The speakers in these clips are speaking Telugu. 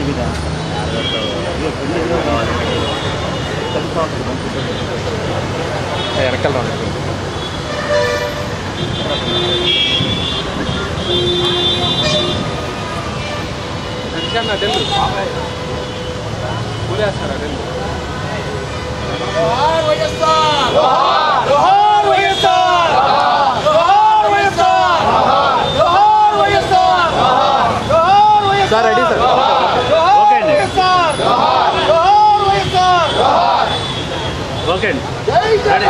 ఎనిమిదా వెనకాల రండి నిజంగా ఢిల్లీ కూలేస్తారా Delhi sir ready sir okay అండి ఓకే అండి రెడీ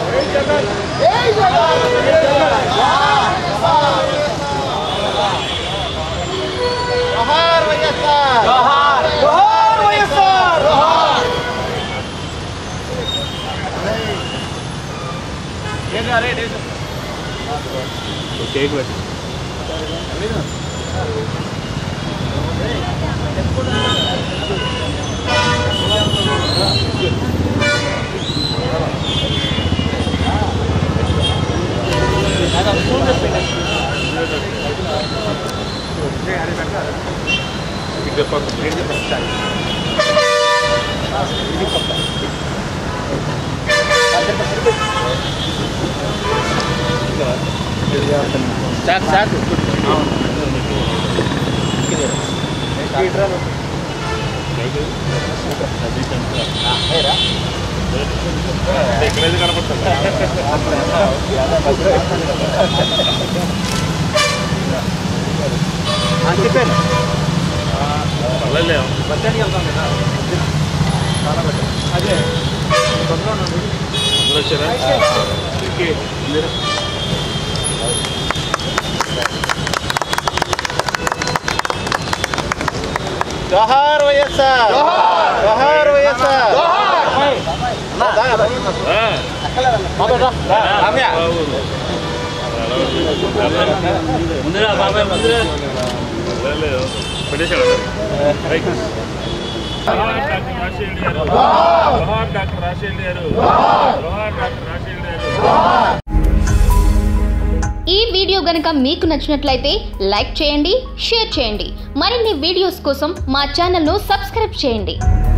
కేక్ పెట్టి సార్ సార్ చెప్పాను అదే జోహార్ వైఎస్ఆర్ జోహార్ వైఎస్ఆర్ ముందుగా బాబాయ్ ముందుగా పెట్టేశాడు డాక్టర్ రాజశేఖర్ గారు జోహార్ డాక్టర్ రాజశేఖర్ గారు జోహార్ డాక్టర్ రాజశేఖర్ గారు ఈ వీడియో గనుక మీకు నచ్చినట్లయితే లైక్ చేయండి షేర్ చేయండి మరిన్ని వీడియోస్ కోసం మా ఛానల్ను సబ్స్క్రైబ్ చేయండి